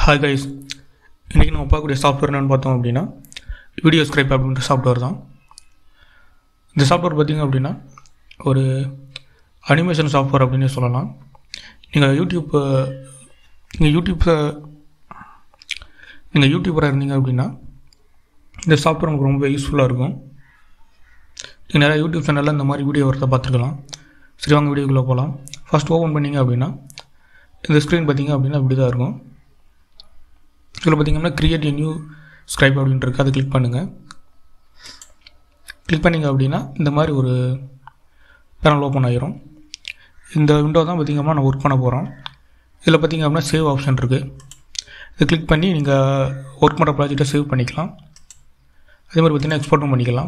hi guys இன்றைக்கி நம்ம பார்க்கக்கூடிய சாஃப்ட்வேர் என்னென்னு பார்த்தோம் அப்படின்னா வீடியோ ஸ்கிரைப் அப்படின்ற சாஃப்ட்வேர் தான் இந்த சாஃப்ட்வேர் பார்த்திங்க அப்படின்னா ஒரு அனிமேஷன் சாஃப்ட்வேர் அப்படின்னு சொல்லலாம் நீங்கள் யூடியூப் நீங்கள் யூடியூப்பை நீங்கள் யூடியூபராக இருந்தீங்க அப்படின்னா இந்த சாஃப்ட்வேர் உங்களுக்கு ரொம்ப யூஸ்ஃபுல்லாக இருக்கும் நீங்கள் நிறையா யூடியூப் சேனலில் இந்த மாதிரி வீடியோ வரதை பார்த்துருக்கலாம் சரி வாங்க வீடியோக்குள்ளே போகலாம் ஃபஸ்ட் ஓப்பன் பண்ணிங்க அப்படின்னா இந்த ஸ்க்ரீன் பார்த்திங்க அப்படின்னா இப்படி தான் இருக்கும் இதில் பார்த்தீங்கன்னா கிரியேட் நியூ ஸ்க்ரைப் அப்படின்ட்டு இருக்குது அதை கிளிக் பண்ணுங்கள் கிளிக் பண்ணிங்க அப்படின்னா இந்த மாதிரி ஒரு பேனல் ஓப்பன் ஆகிரும் இந்த விண்டோ தான் பார்த்திங்கன்னா நான் ஒர்க் பண்ண போகிறோம் இதில் பார்த்திங்க அப்படின்னா சேவ் ஆப்ஷன் இருக்குது இதை கிளிக் பண்ணி நீங்கள் ஒர்க் பண்ணுற ப்ராஜெக்டை சேவ் பண்ணிக்கலாம் அதே மாதிரி பார்த்திங்கன்னா எக்ஸ்போர்ட்டும் பண்ணிக்கலாம்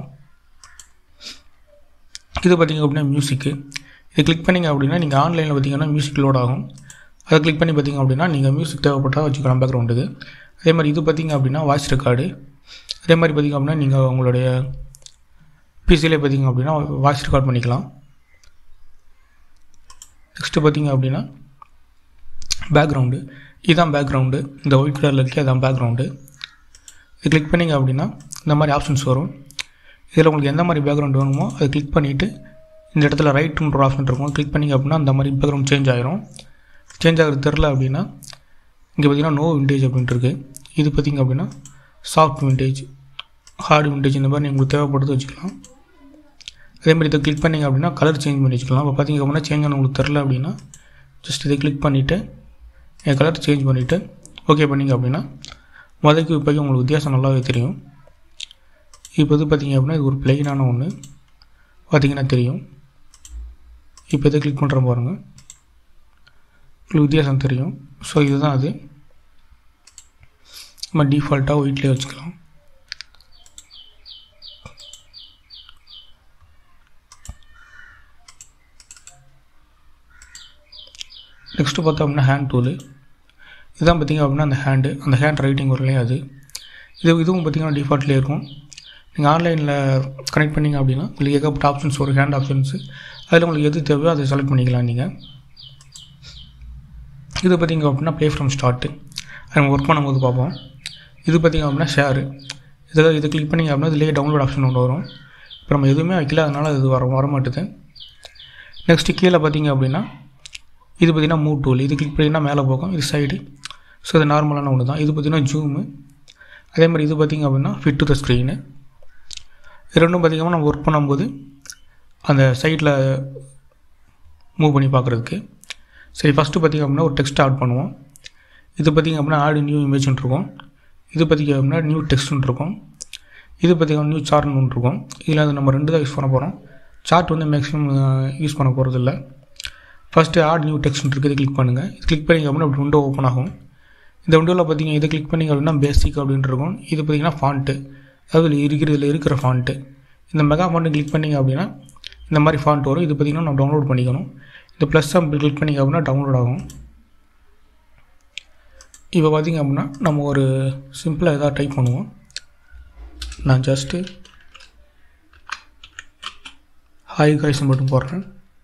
இது பார்த்திங்க அப்படின்னா மியூசிக்கு இது கிளிக் பண்ணிங்க அப்படின்னா நீங்கள் ஆன்லைனில் பார்த்திங்கன்னா மியூசிக் லோட் ஆகும் அதை கிளிக் பண்ணி பார்த்திங்க அப்படின்னா நீங்கள் மியூசிக் தேவைப்பட்டால் வச்சுக்கலாம் பேக்ரவுண்டுக்கு அதே மாதிரி இது பார்த்திங்க அப்படின்னா வாய்ஸ் ரெக்கார்டு அதே மாதிரி பார்த்திங்க அப்படின்னா நீங்கள் உங்களுடைய பிசிலே பார்த்திங்க அப்படின்னா வாய்ஸ் ரெக்கார்ட் பண்ணிக்கலாம் நெக்ஸ்ட்டு பார்த்திங்க அப்படின்னா பேக்ரவுண்டு இதுதான் பேக்ரவுண்டு இந்த ஒயிட் கலரில் இருக்கே அதான் பேக்ரவுண்டு இது கிளிக் பண்ணிங்க அப்படின்னா இந்த மாதிரி ஆப்ஷன்ஸ் வரும் இதில் உங்களுக்கு எந்த மாதிரி பேக்ரவுண்ட் வேணுமோ அதை கிளிக் பண்ணிவிட்டு இந்த இடத்துல ரைட்டுன்ற ஆப்ஷன் இருக்கும் கிளிக் பண்ணிங்க அப்படின்னா அந்த மாதிரி பேக்ரவுண்ட் சேஞ்ச் ஆகிரும் சேஞ்ச் ஆகிறது தெரில அப்படின்னா இங்கே பார்த்திங்கன்னா நோ விண்டேஜ் அப்படின்ட்டு இருக்குது இது பார்த்திங்க அப்படின்னா சாஃப்ட் விண்டேஜ் ஹார்டு விண்டேஜ் இந்த மாதிரி உங்களுக்கு தேவைப்படுது வச்சுக்கலாம் அதே மாதிரி இதை கிளிக் பண்ணிங்க அப்படின்னா கலர் சேஞ்ச் பண்ணி வச்சுக்கலாம் இப்போ பார்த்திங்க அப்படின்னா சேஞ்ச் ஆன உங்களுக்கு தெரில அப்படின்னா ஜஸ்ட் இதை கிளிக் பண்ணிவிட்டு என் கலர் சேஞ்ச் பண்ணிவிட்டு ஓகே பண்ணிங்க அப்படின்னா முதக்கு இப்போக்கி உங்களுக்கு வித்தியாசம் நல்லாவே தெரியும் இப்போ இது பார்த்திங்க அப்படின்னா இது ஒரு பிளெயினான ஒன்று பார்த்திங்கன்னா தெரியும் இப்போ இதை கிளிக் பண்ணுற பாருங்கள் உங்களுக்கு வித்தியாசம் தெரியும் ஸோ இதுதான் அது நம்ம டிஃபால்ட்டாக ஒயிட்லேயே வச்சுக்கலாம் நெக்ஸ்ட்டு பார்த்தோம் அப்படின்னா ஹேண்ட் டூலு இதுதான் பார்த்திங்க அப்படின்னா அந்த ஹேண்டு அந்த ஹேண்ட் ரைட்டிங் வரலையே அது இது இதுவும் பார்த்திங்கன்னா டிஃபால்ட்லேயே இருக்கும் நீங்கள் ஆன்லைனில் கனெக்ட் பண்ணிங்க அப்படின்னா உங்களுக்கு ஏகப்பட்ட ஆப்ஷன்ஸ் வரும் ஹேண்ட் ஆப்ஷன்ஸு அதில் உங்களுக்கு எது தேவையோ அதை செலக்ட் பண்ணிக்கலாம் நீங்கள் இது பார்த்திங்க அப்படின்னா ப்ளே ஃப்ரம் ஸ்டார்ட்டு அது நம்ம ஒர்க் பண்ணும்போது பார்ப்போம் இது பார்த்திங்க அப்படின்னா ஷேரு இதை இதை கிளிக் பண்ணிங்க அப்படின்னா இதுலேயே டவுன்லோட் ஆப்ஷன் ஒன்று வரும் இப்போ நம்ம எதுவுமே வைக்கல அதனால் இது வர வர மாட்டுது நெக்ஸ்ட்டு கீழே பார்த்திங்க அப்படின்னா இது பார்த்திங்கன்னா மூவ் டூல் இது கிளிக் பண்ணிங்கன்னா மேலே போகும் இது சைடு ஸோ இது நார்மலான ஒன்று தான் இது பார்த்திங்கன்னா ஜூமு அதே மாதிரி இது பார்த்திங்க அப்படின்னா ஃபிட் டு த ஸ்க்ரீனு இது ரெண்டும் பார்த்திங்கன்னா நம்ம ஒர்க் பண்ணும்போது அந்த சைட்டில் மூவ் பண்ணி பார்க்குறதுக்கு சரி ஃபஸ்ட்டு பார்த்திங்க அப்படின்னா ஒரு டெக்ஸ்ட் ஆட் பண்ணுவோம் இது பார்த்திங்க அப்படின்னா ஆட் நியூ இமேஜ்னு இருக்கும் இது பார்த்திங்க அப்படின்னா நியூ டெக்ஸ்ட்னு இருக்கும் இது பார்த்திங்கன்னா நியூ சார்ட்னு ஒன்று இருக்கும் இதில் அது நம்ம ரெண்டு தான் யூஸ் பண்ண போகிறோம் சார்ட் வந்து மேக்ஸிமம் யூஸ் பண்ண போகிறது இல்லை ஃபஸ்ட்டு ஆட் நியூ டெக்ஸ்ட்னு இருக்குது இது கிளிக் பண்ணுங்கள் இது கிளிக் பண்ணிங்க அப்படின்னா அப்படி விண்டோ ஓப்பன் ஆகும் இந்த விண்டோவில் பார்த்திங்க இதை கிளிக் பண்ணிங்க அப்படின்னா பேசிக் அப்படின்ட்டு இருக்கும் இது பார்த்திங்கன்னா ஃபாண்ட்டு அதாவது இதில் இருக்கிற இதில் இருக்கிற ஃபாண்ட்டு இந்த மெகா ஃபாண்ட்டு கிளிக் பண்ணிங்க அப்படின்னா இந்த மாதிரி ஃபாண்ட் வரும் இது பார்த்திங்கன்னா நம்ம டவுன்லோட் பண்ணிக்கணும் இந்த ப்ளஸ் அப்படி கிளிக் பண்ணிங்க அப்படின்னா டவுன்லோட் ஆகும் இப்போ பார்த்திங்க அப்படின்னா நம்ம ஒரு சிம்பிளாக எதாவது டைப் பண்ணுவோம் நான் ஜஸ்ட்டு ஹாய் காய்ஸ் மட்டும் போடுறேன்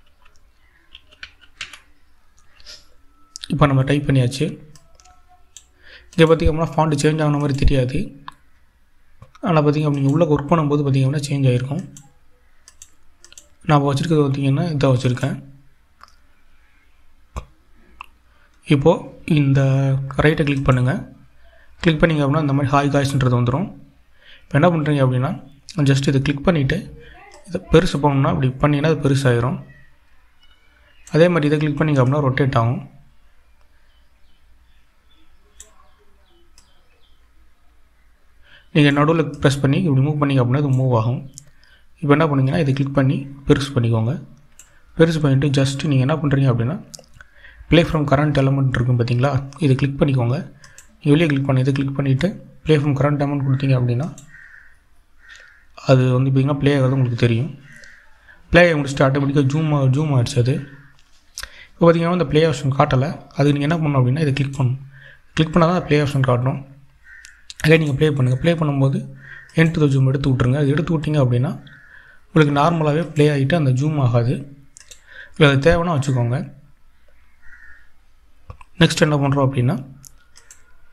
இப்போ நம்ம டைப் பண்ணியாச்சு இங்கே பார்த்திங்க அப்படின்னா ஃபாண்ட் சேஞ்ச் ஆகின மாதிரி தெரியாது ஆனால் பார்த்திங்க அப்படி உள்ளே ஒர்க் பண்ணும்போது பார்த்திங்க அப்படின்னா சேஞ்ச் ஆகிருக்கும் நான் வச்சுருக்கிறது பார்த்திங்கன்னா இதை வச்சுருக்கேன் இப்போது இந்த ரைட்டை கிளிக் பண்ணுங்கள் கிளிக் பண்ணிங்க அப்படின்னா இந்த மாதிரி ஹாய் காய்ஸ்ன்றது வந்துடும் இப்போ என்ன பண்ணுறீங்க அப்படின்னா ஜஸ்ட் இதை கிளிக் பண்ணிவிட்டு இதை பெருசு பண்ணணும்னா அப்படி பண்ணிங்கன்னா அது பெருசாகிடும் அதே மாதிரி இதை கிளிக் பண்ணிங்க அப்படின்னா ரொட்டேட் ஆகும் நீங்கள் நடுவில் ப்ரெஸ் பண்ணி இப்படி மூவ் பண்ணிங்க அப்படின்னா இது மூவ் ஆகும் இப்போ என்ன பண்ணுங்கன்னா இதை கிளிக் பண்ணி பெருசு பண்ணிக்கோங்க பெருசு பண்ணிவிட்டு ஜஸ்ட்டு நீங்கள் என்ன பண்ணுறீங்க அப்படின்னா ப்ளே ஃப்ரம் கரண்ட் எலமெண்ட் இருக்கும் பார்த்தீங்களா இதை கிளிக் பண்ணிக்கோங்க வெளியே கிளிக் பண்ணி இதை கிளிக் பண்ணிவிட்டு ப்ளே ஃப்ரம் கரண்ட் எலமெண்ட் கொடுத்தீங்க அப்படின்னா அது வந்து பார்த்திங்கன்னா ப்ளே ஆகிறது உங்களுக்கு தெரியும் ப்ளே முடிச்சுட்டு ஆட்டோமேட்டிக்காக ஜூம் ஜூம் ஆகிடுச்சு அது இப்போ பார்த்திங்கன்னா இந்த ப்ளே ஆப்ஷன் காட்டலை அது நீங்கள் என்ன பண்ணணும் அப்படின்னா இதை கிளிக் பண்ணணும் கிளிக் பண்ணால் தான் ப்ளே ஆப்ஷன் காட்டணும் அதே நீங்கள் ப்ளே பண்ணுங்கள் ப்ளே பண்ணும்போது என் டு த ஜூம் எடுத்து விட்ருங்க அது எடுத்து விட்டிங்க அப்படின்னா உங்களுக்கு நார்மலாகவே ப்ளே ஆகிட்டு அந்த ஜூம் ஆகாது இல்லை அது தேவைன்னா வச்சுக்கோங்க நெக்ஸ்ட் என்ன பண்ணுறோம் அப்படின்னா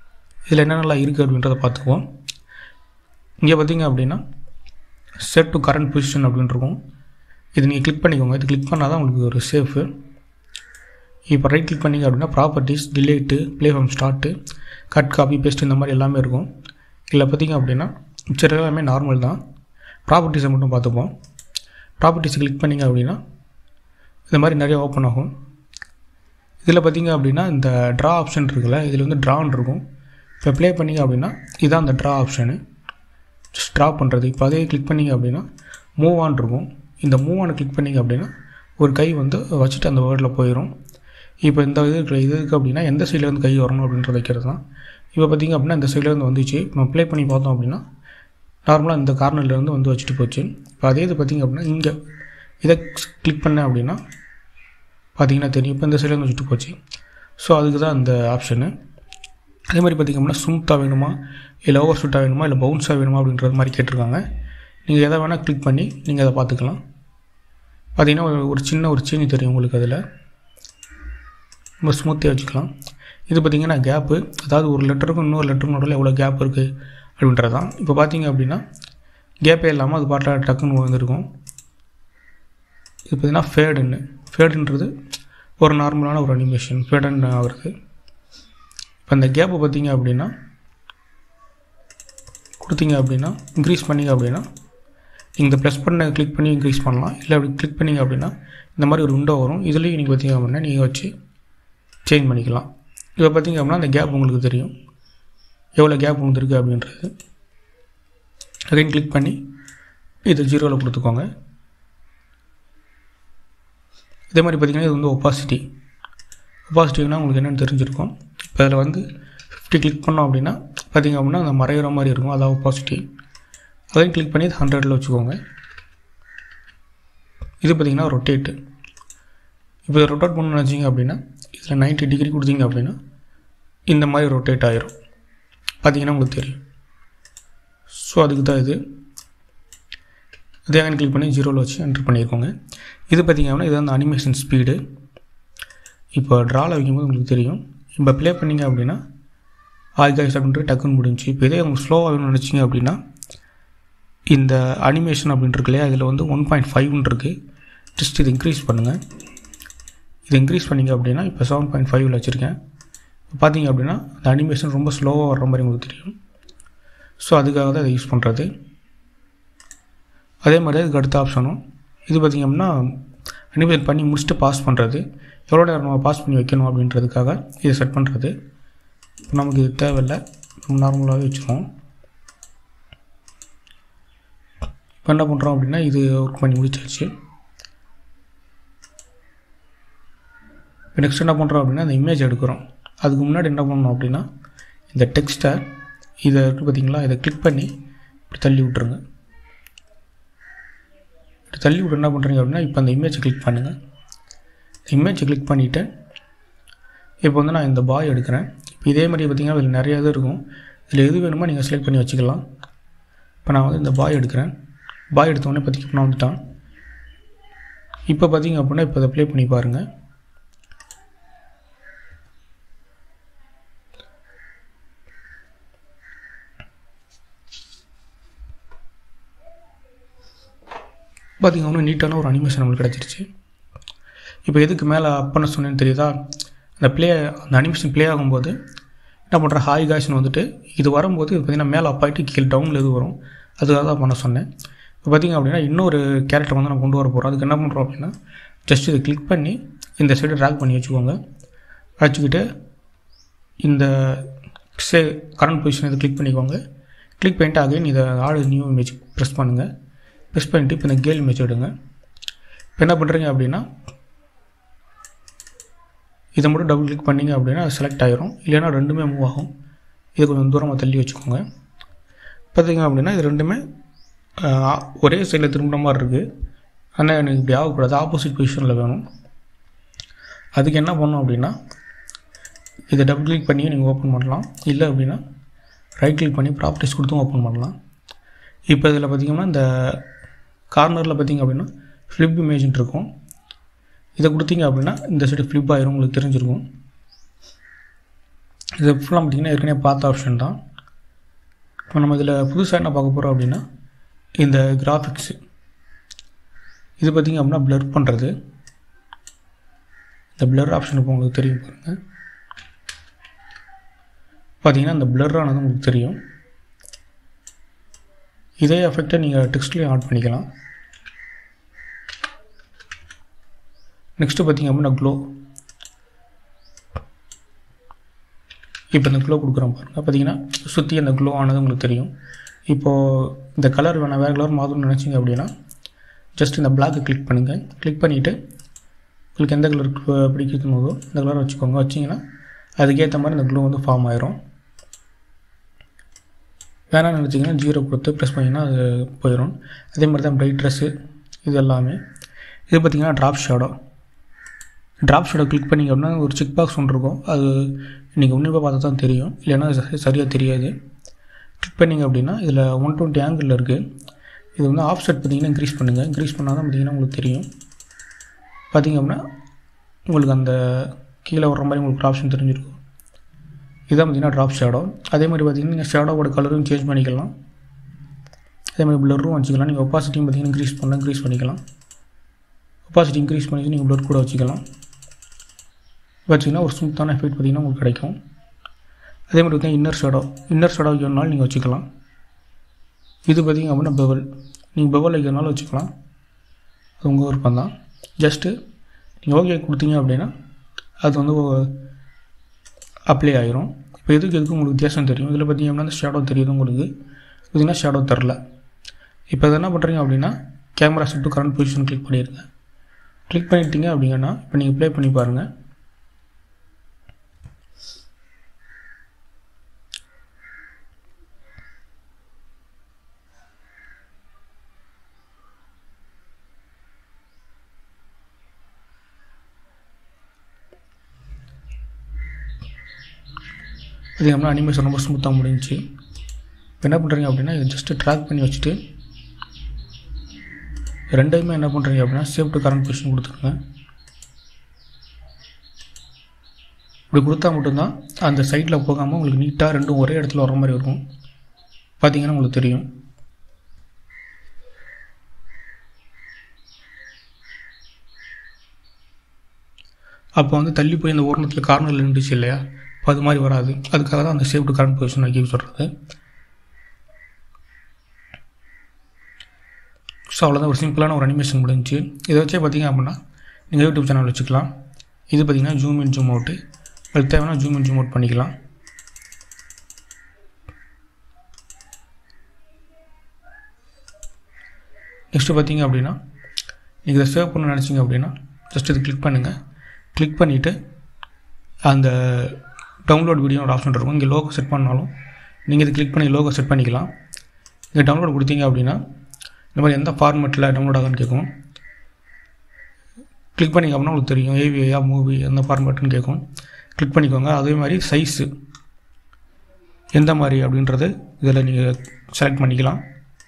இதில் என்னென்னலாம் இருக்குது அப்படின்றத பார்த்துக்குவோம் இங்கே பார்த்தீங்க அப்படின்னா செட் டு கரண்ட் பொசிஷன் அப்படின்னு இருக்கும் இது நீங்கள் கிளிக் பண்ணிக்கோங்க இது கிளிக் பண்ணால் தான் உங்களுக்கு ஒரு சேஃபு இப்போ ரைட் கிளிக் பண்ணிங்க அப்படின்னா properties delete play from start cut copy paste இந்த மாதிரி எல்லாமே இருக்கும் இதில் பார்த்தீங்க அப்படின்னா மிச்சர் எல்லாமே நார்மல் தான் ப்ராப்பர்ட்டிஸை மட்டும் பார்த்துப்போம் ப்ராப்பர்ட்டிஸ் கிளிக் பண்ணிங்க அப்படின்னா இந்த மாதிரி நிறைய ஓப்பன் ஆகும் இதில் பார்த்தீங்க அப்படின்னா இந்த ட்ரா ஆப்ஷன் இருக்குல்ல இதில் வந்து ட்ரான் இருக்கும் இப்போ ப்ளே பண்ணிங்க அப்படின்னா இதுதான் அந்த ட்ரா ஆப்ஷனு ஜஸ்ட் ட்ரா பண்ணுறது இப்போ அதே கிளிக் பண்ணிங்க அப்படின்னா மூவ் ஆன் இருக்கும் இந்த மூவ் ஆன் கிளிக் பண்ணிங்க அப்படின்னா ஒரு கை வந்து வச்சுட்டு அந்த வேர்டில் போயிடும் இப்போ இந்த இது இருக்கு இது இருக்குது அப்படின்னா எந்த சைட்லேருந்து கை வரணும் அப்படின்றத வைக்கிறது தான் இப்போ பார்த்திங்க அப்படின்னா இந்த சைட்லேருந்து வந்துச்சு இப்போ நம்ம ப்ளே பண்ணி பார்த்தோம் அப்படின்னா நார்மலாக இந்த கார்னர்லேருந்து வந்து வச்சுட்டு போச்சு இப்போ அதே இது பார்த்திங்க அப்படின்னா இங்கே இதை கிளிக் பண்ணேன் அப்படின்னா பார்த்தீங்கன்னா தெரியும் இப்போ இந்த சைட்லேருந்து வச்சுட்டு போச்சு ஸோ அதுக்கு தான் அந்த ஆப்ஷனு அதே மாதிரி பார்த்திங்க அப்படின்னா ஸ்மூத்தாக வேணுமா இல்லை ஓவர் ஷூட்டாக வேணுமா இல்லை பவுன்ஸாக வேணுமா அப்படின்றது மாதிரி கேட்டிருக்காங்க நீங்கள் எதை வேணால் கிளிக் பண்ணி நீங்கள் அதை பார்த்துக்கலாம் பார்த்தீங்கன்னா ஒரு ஒரு சின்ன ஒரு சேஞ்ச் தெரியும் உங்களுக்கு அதில் ரொம்ப ஸ்மூத்தியாக வச்சுக்கலாம் இது பார்த்திங்கன்னா கேப்பு அதாவது ஒரு லெட்டருக்கும் இன்னொரு லெட்டருக்கும் நடுவில் எவ்வளோ கேப் இருக்குது அப்படின்றது தான் இப்போ பார்த்தீங்க அப்படின்னா கேப்பே இல்லாமல் அது பாட்டில் டக்குன்னு வந்துருக்கும் இது பார்த்திங்கன்னா ஃபேடுன்னு ஃபேடுன்றது ஒரு நார்மலான ஒரு அனிமேஷன் ஃபேடுன்னு ஆகுறது இப்போ அந்த கேப்பை பார்த்தீங்க அப்படின்னா கொடுத்தீங்க அப்படின்னா இன்க்ரீஸ் பண்ணிங்க அப்படின்னா இந்த ப்ளஸ் பண்ண கிளிக் பண்ணி இன்க்ரீஸ் பண்ணலாம் இல்லை அப்படி கிளிக் பண்ணிங்க அப்படின்னா இந்த மாதிரி ஒரு விண்டோ வரும் இதுலேயும் நீங்கள் பார்த்தீங்க அப்படின்னா நீங்கள் வச்சு சேஞ்ச் பண்ணிக்கலாம் இப்போ பார்த்தீங்க அப்படின்னா அந்த கேப் உங்களுக்கு தெரியும் எவ்வளோ கேப் வந்துருக்கு அப்படின்றது அகைன் கிளிக் பண்ணி இது ஜீரோவில் கொடுத்துக்கோங்க இதே மாதிரி பார்த்திங்கன்னா இது வந்து ஒப்பாசிட்டி ஒப்பாசிட்டினா உங்களுக்கு என்னென்னு தெரிஞ்சிருக்கும் இப்போ அதில் வந்து ஃபிஃப்டி கிளிக் பண்ணோம் அப்படின்னா பார்த்திங்க அப்படின்னா அந்த மறையிற மாதிரி இருக்கும் அதான் ஒப்பாசிட்டி அதையும் கிளிக் பண்ணி ஹண்ட்ரடில் வச்சுக்கோங்க இது பார்த்திங்கன்னா ரொட்டேட்டு இப்போ இதை ரொட்டேட் பண்ணணும்னு நினச்சிங்க அப்படின்னா இதில் நைன்ட்டி டிகிரி கொடுத்தீங்க அப்படின்னா இந்த மாதிரி ரொட்டேட் ஆயிரும் பார்த்தீங்கன்னா உங்களுக்கு தெரியும் ஸோ அதுக்கு தான் இது இதே கிளிக் பண்ணி ஜீரோவில் வச்சு என்ட்ரு பண்ணியிருக்கோங்க இது பார்த்திங்க அப்படின்னா இது அந்த அனிமேஷன் ஸ்பீடு இப்போ ட்ராவில் வைக்கும்போது உங்களுக்கு தெரியும் இப்போ ப்ளே பண்ணிங்க அப்படின்னா ஆல் கைஸ் அப்படின்ட்டு டக்குன்னு முடிஞ்சு இப்போ இதே உங்களுக்கு ஸ்லோவாக வேணும்னு நினச்சிங்க அப்படின்னா இந்த அனிமேஷன் அப்படின்ட்டு இல்லையா இதில் வந்து ஒன் பாயிண்ட் ஃபைவ்னு இருக்குது ஜஸ்ட் இது இன்க்ரீஸ் பண்ணுங்கள் இது இன்க்ரீஸ் பண்ணிங்க அப்படின்னா இப்போ செவன் பாயிண்ட் ஃபைவ்ல வச்சுருக்கேன் பார்த்தீங்க அப்படின்னா அந்த அனிமேஷன் ரொம்ப ஸ்லோவாக வர்ற மாதிரி உங்களுக்கு தெரியும் ஸோ அதுக்காக தான் இதை யூஸ் பண்ணுறது அதே மாதிரி அதுக்கு அடுத்த ஆப்ஷனும் இது பார்த்திங்க அப்படின்னா அனிமேஷன் பண்ணி முடிச்சுட்டு பாஸ் பண்ணுறது எவ்வளோ நேரம் நம்ம பாஸ் பண்ணி வைக்கணும் அப்படின்றதுக்காக இதை செட் பண்ணுறது இப்போ நமக்கு இது தேவையில்லை நம்ம நார்மலாகவே வச்சுருவோம் இப்போ என்ன பண்ணுறோம் அப்படின்னா இது ஒர்க் பண்ணி முடிச்சாச்சு இப்போ நெக்ஸ்ட் என்ன பண்ணுறோம் அப்படின்னா அந்த இமேஜ் எடுக்கிறோம் அதுக்கு முன்னாடி என்ன பண்ணணும் அப்படின்னா இந்த டெக்ஸ்ட்டை இதை இருக்குது பார்த்தீங்களா இதை கிளிக் பண்ணி இப்படி தள்ளி விட்ருங்க இப்படி தள்ளி விட்டு என்ன பண்ணுறீங்க அப்படின்னா இப்போ அந்த இமேஜை கிளிக் பண்ணுங்கள் இமேஜை கிளிக் பண்ணிவிட்டு இப்போ வந்து நான் இந்த பாய் எடுக்கிறேன் இப்போ இதே மாதிரி பார்த்தீங்கன்னா இதில் நிறைய இது இருக்கும் இதில் எது வேணுமோ நீங்கள் செலக்ட் பண்ணி வச்சுக்கலாம் இப்போ நான் வந்து இந்த பாய் எடுக்கிறேன் பாய் எடுத்தோடனே பார்த்திங்க நான் வந்துட்டான் இப்போ பார்த்தீங்க அப்படின்னா இப்போ இதை ப்ளே பண்ணி பாருங்கள் பார்த்திங்க ஒன்றும் நீட்டான ஒரு அனிமேஷன் நம்மளுக்கு கிடச்சிருச்சு இப்போ எதுக்கு மேலே அப் பண்ண சொன்னேன்னு தெரியுதா அந்த ப்ளே அந்த அனிமேஷன் ப்ளே ஆகும்போது என்ன பண்ணுற ஹாய் காய்ஸ்னு வந்துட்டு இது வரும்போது இது பார்த்திங்கன்னா மேலே அப் ஆகிட்டு கீழே டவுனில் எது வரும் அதுக்காக தான் பண்ண சொன்னேன் இப்போ பார்த்திங்க அப்படின்னா இன்னொரு கேரக்டர் வந்து நம்ம கொண்டு வர போகிறோம் அதுக்கு என்ன பண்ணுறோம் அப்படின்னா ஜஸ்ட் இதை கிளிக் பண்ணி இந்த சைடு ட்ராக் பண்ணி வச்சுக்கோங்க வச்சுக்கிட்டு இந்த சே கரண்ட் பொசிஷன் இதை கிளிக் பண்ணிக்கோங்க கிளிக் பண்ணிட்டு அகைன் இதை ஆடு நியூ இமேஜ் ப்ரெஸ் பண்ணுங்கள் ப்ரெஸ் பண்ணிவிட்டு இப்போ இந்த கேல் இமேஜ் எடுங்க இப்போ என்ன பண்ணுறீங்க அப்படின்னா இதை மட்டும் டபுள் கிளிக் பண்ணிங்க அப்படின்னா அது செலக்ட் ஆகிரும் இல்லைன்னா ரெண்டுமே மூவ் ஆகும் இது கொஞ்சம் தூரமாக தள்ளி வச்சுக்கோங்க பார்த்தீங்க அப்படின்னா இது ரெண்டுமே ஒரே சைடில் திரும்பின மாதிரி இருக்குது ஆனால் எனக்கு இப்படி ஆகக்கூடாது ஆப்போசிட் பொசிஷனில் வேணும் அதுக்கு என்ன பண்ணணும் அப்படின்னா இதை டபுள் கிளிக் பண்ணி நீங்கள் ஓப்பன் பண்ணலாம் இல்லை அப்படின்னா ரைட் கிளிக் பண்ணி ப்ராப்பர்ட்டிஸ் கொடுத்தும் ஓப்பன் பண்ணலாம் இப்போ இதில் பார்த்திங்கன்னா இந்த கார்னரில் பார்த்திங்க அப்படின்னா ஃப்ளிப் இமேஜ்னு இருக்கும் இதை கொடுத்தீங்க அப்படின்னா இந்த சைடு ஃப்ளிப் ஆயிரும் உங்களுக்கு தெரிஞ்சிருக்கும் இது ஃபுல்லாக பார்த்திங்கன்னா ஏற்கனவே பார்த்த ஆப்ஷன் தான் இப்போ நம்ம இதில் புதுசாக என்ன பார்க்க போகிறோம் அப்படின்னா இந்த கிராஃபிக்ஸு இது பார்த்திங்க அப்படின்னா ப்ளர் பண்ணுறது இந்த ப்ளர் ஆப்ஷன் இப்போ உங்களுக்கு தெரியும் பாருங்கள் பார்த்தீங்கன்னா இந்த blur ஆனது உங்களுக்கு தெரியும் இதே எஃபெக்டை நீங்கள் டெக்ஸ்ட்லேயும் ஆட் பண்ணிக்கலாம் நெக்ஸ்ட்டு பார்த்தீங்க அப்படின்னா க்ளோ இப்போ இந்த க்ளோ கொடுக்குறோம் பாருங்கள் பார்த்தீங்கன்னா சுற்றி அந்த க்ளோ ஆனது உங்களுக்கு தெரியும் இப்போது இந்த கலர் வேணாம் வேறு கலர் மாற்றணும்னு நினச்சிங்க அப்படின்னா ஜஸ்ட் இந்த பிளாக்கை கிளிக் பண்ணுங்கள் கிளிக் பண்ணிவிட்டு உங்களுக்கு எந்த கலர் பிடிக்குதுனோ இந்த கலர் வச்சுக்கோங்க வச்சிங்கன்னா அதுக்கேற்ற மாதிரி இந்த க்ளோ வந்து ஃபார்ம் ஆயிரும் வேணாம்னு நினச்சிங்கன்னா ஜீரோ கொடுத்து ப்ரெஸ் பண்ணிங்கன்னா அது போயிடும் அதே மாதிரி தான் பிரைட்ரஸ்ஸு இது எல்லாமே இது பார்த்திங்கன்னா drop shadow drop shadow click பண்ணிங்க அப்படின்னா ஒரு செக் பாக்ஸ் ஒன்று இருக்கும் அது நீங்கள் உன்னிப்பாக பார்த்தா தான் தெரியும் இல்லைன்னா அது சரியாக தெரியாது கிளிக் பண்ணிங்க அப்படின்னா இதில் ஒன் டுவெண்ட்டி ஆங்கிளில் இருக்குது இது வந்து ஆஃப் செட் பார்த்தீங்கன்னா இன்க்ரீஸ் பண்ணுங்கள் இன்க்ரீஸ் பண்ணால் தான் பார்த்தீங்கன்னா உங்களுக்கு தெரியும் பார்த்தீங்க அப்படின்னா உங்களுக்கு அந்த கீழே வர்ற மாதிரி உங்களுக்கு ஆப்ஷன் தெரிஞ்சிருக்கும் இதான் பார்த்தீங்கன்னா ட்ராப் ஷேடோ அதே மாதிரி பார்த்தீங்கன்னா நீங்கள் ஷேடோவோட கலரும் சேஞ்ச் பண்ணிக்கலாம் அதே மாதிரி ப்ளரும் வச்சுக்கலாம் நீங்கள் ஒப்பாசிட்டியும் பார்த்தீங்கன்னா இன்க்ரீஸ் பண்ண இன்க்ரீஸ் பண்ணிக்கலாம் ஒப்பாசிட்டி இன்க்ரீஸ் பண்ணி நீங்கள் ப்ளர் கூட வச்சுக்கலாம் வச்சிங்கன்னா ஒரு ஸ்மூத்தான எஃபெக்ட் பார்த்தீங்கன்னா உங்களுக்கு கிடைக்கும் அதே மாதிரி பார்த்தீங்கன்னா இன்னர் ஷேடோ இன்னர் ஷேடோ வைக்கிறனாலும் நீங்கள் வச்சுக்கலாம் இது பார்த்தீங்க அப்படின்னா பெவல் நீங்கள் பெவல் வைக்கிறனாலும் வச்சுக்கலாம் அது உங்கள் விருப்பம் தான் ஜஸ்ட்டு நீங்கள் ஓகே கொடுத்தீங்க அப்படின்னா அது வந்து அப்ளை ஆயிரும் இப்போ எதுக்கு எதுக்கு உங்களுக்கு வித்தியாசம் தெரியும் இதில் பார்த்தீங்க அப்படின்னா ஷேடோ தெரியுது உங்களுக்கு பார்த்தீங்கன்னா ஷேடோ தெரில இப்போ இது என்ன பண்ணுறீங்க அப்படின்னா camera set to current position click பண்ணிடுங்க கிளிக் பண்ணிட்டீங்க அப்படிங்கன்னா இப்போ நீங்கள் ப்ளே பண்ணி பாருங்கள் இது நம்ம அனிமேஷன் ரொம்ப ஸ்மூத்தாக முடிஞ்சிச்சு இப்போ என்ன பண்ணுறீங்க அப்படின்னா இதை ஜஸ்ட்டு ட்ராக் பண்ணி வச்சுட்டு ரெண்டையுமே என்ன பண்ணுறீங்க அப்படின்னா சேவ் டு கரண்ட் பொசிஷன் கொடுத்துருங்க இப்படி கொடுத்தா மட்டும்தான் அந்த சைடில் போகாமல் உங்களுக்கு நீட்டாக ரெண்டும் ஒரே இடத்துல வர மாதிரி இருக்கும் பார்த்தீங்கன்னா உங்களுக்கு தெரியும் அப்போ வந்து தள்ளி போய் அந்த ஓரணத்தில் கார்னரில் நின்றுச்சு இல்லையா இப்போ அது மாதிரி வராது அதுக்காக தான் அந்த சேவ் டு கரண்ட் பொசிஷன் வைக்க சொல்கிறது ஸோ அவ்வளோதான் ஒரு சிம்பிளான ஒரு அனிமேஷன் முடிஞ்சுச்சு இதை வச்சே பார்த்தீங்க அப்படின்னா நீங்கள் யூடியூப் சேனல் வச்சுக்கலாம் இது பார்த்தீங்கன்னா ஜூம் இன் ஜூம் அவுட்டு உங்களுக்கு தேவைன்னா ஜூம் இன் ஜூம் அவுட் பண்ணிக்கலாம் நெக்ஸ்ட்டு பார்த்தீங்க அப்படின்னா நீங்கள் இதை சேவ் பண்ண நினச்சிங்க அப்படின்னா ஜஸ்ட் இது கிளிக் பண்ணுங்கள் கிளிக் பண்ணிவிட்டு அந்த டவுன்லோட் வீடியோ ஒரு ஆப்ஷன் இருக்கும் இங்கே லோகோ செட் பண்ணாலும் நீங்கள் இது கிளிக் பண்ணி லோகோ செட் பண்ணிக்கலாம் இங்கே டவுன்லோட் கொடுத்தீங்க அப்படின்னா இந்த மாதிரி எந்த ஃபார்மெட்டில் டவுன்லோட் ஆகுன்னு கேட்கும் கிளிக் பண்ணிங்க அப்படின்னா உங்களுக்கு தெரியும் ஏவிஐயா மூவி எந்த ஃபார்மேட்டுன்னு கேட்கும் கிளிக் பண்ணிக்கோங்க அதே மாதிரி சைஸு எந்த மாதிரி அப்படின்றது இதில் நீங்கள் செலக்ட் பண்ணிக்கலாம்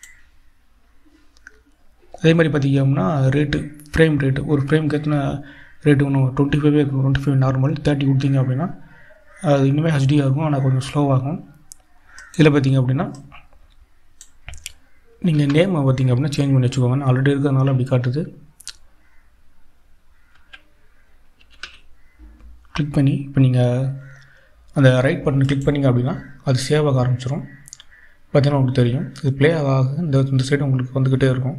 அதே மாதிரி பார்த்தீங்க அப்படின்னா ரேட்டு ஃப்ரேம் ரேட்டு ஒரு ஃப்ரேம்க்கு எத்தனை ரேட்டு ஒன்று டுவெண்ட்டி ஃபைவ் இருக்கும் டுவெண்ட்டி ஃபைவ் நார்மல் தேர்ட்டி கொடுத்தீங்க அப்படின்னா அது இன்னுமே ஹெச்டியாக இருக்கும் ஆனால் கொஞ்சம் ஸ்லோவாகும் இதில் பார்த்தீங்க அப்படின்னா நீங்கள் நேமை பார்த்தீங்க அப்படின்னா சேஞ்ச் பண்ணி வச்சுக்கோங்க நான் ஆல்ரெடி இருக்கிறதுனால அப்படி காட்டுது கிளிக் பண்ணி இப்போ நீங்கள் அந்த ரைட் பட்டன் கிளிக் பண்ணிங்க அப்படின்னா அது சேவ் ஆக ஆரம்பிச்சிடும் பார்த்தீங்கன்னா உங்களுக்கு தெரியும் இது ப்ளே ஆக ஆக இந்த இந்த சைடு உங்களுக்கு வந்துக்கிட்டே இருக்கும்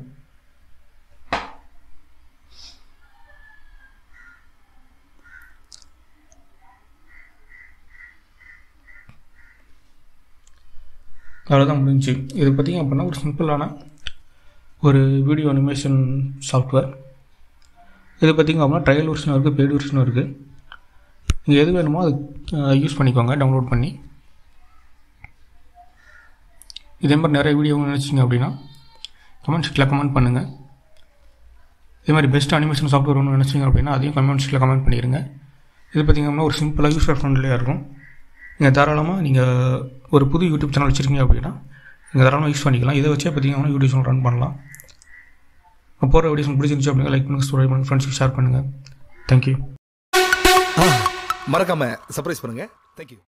அவ்வளோதான் முடிஞ்சு இது பார்த்திங்க அப்படின்னா ஒரு சிம்பிளான ஒரு வீடியோ அனிமேஷன் சாஃப்ட்வேர் இது பார்த்திங்க அப்படின்னா ட்ரையல் வெர்ஷனும் இருக்குது பெய்டு வெர்ஷனும் இருக்குது நீங்கள் எது வேணுமோ அது யூஸ் பண்ணிக்கோங்க டவுன்லோட் பண்ணி இதே மாதிரி நிறைய வீடியோ நினச்சிங்க அப்படின்னா கமெண்ட் ஷீட்டில் கமெண்ட் பண்ணுங்கள் இதே மாதிரி பெஸ்ட் அனிமேஷன் சாஃப்ட்வேர் ஒன்று நினச்சிங்க அப்படின்னா அதையும் கமெண்ட் ஷீட்டில் கமெண்ட் பண்ணிடுங்க இது பார்த்திங்க அப்படின்னா ஒரு சிம்பிளாக யூஸர் ஃப்ரெண்ட்லியாக இருக்கும் நீங்கள் தாராளமாக நீங்கள் ஒரு புது யூடியூப் சேனல் வச்சுருக்கீங்க அப்படின்னா நீங்கள் தாராளமாக யூஸ் பண்ணிக்கலாம் இதை வச்சே பார்த்தீங்கன்னா யூடியூப் சேனல் ரன் பண்ணலாம் போகிற வீடியோஸ் பிடிச்சிருந்துச்சு அப்படின்னா லைக் பண்ணுங்கள் ஸ்டோரி பண்ணுங்கள் ஃப்ரெண்ட்ஸுக்கு ஷேர் பண்ணுங்கள் தேங்க்யூ மறக்காம சர்ப்ரைஸ் பண்ணுங்க தேங்க்யூ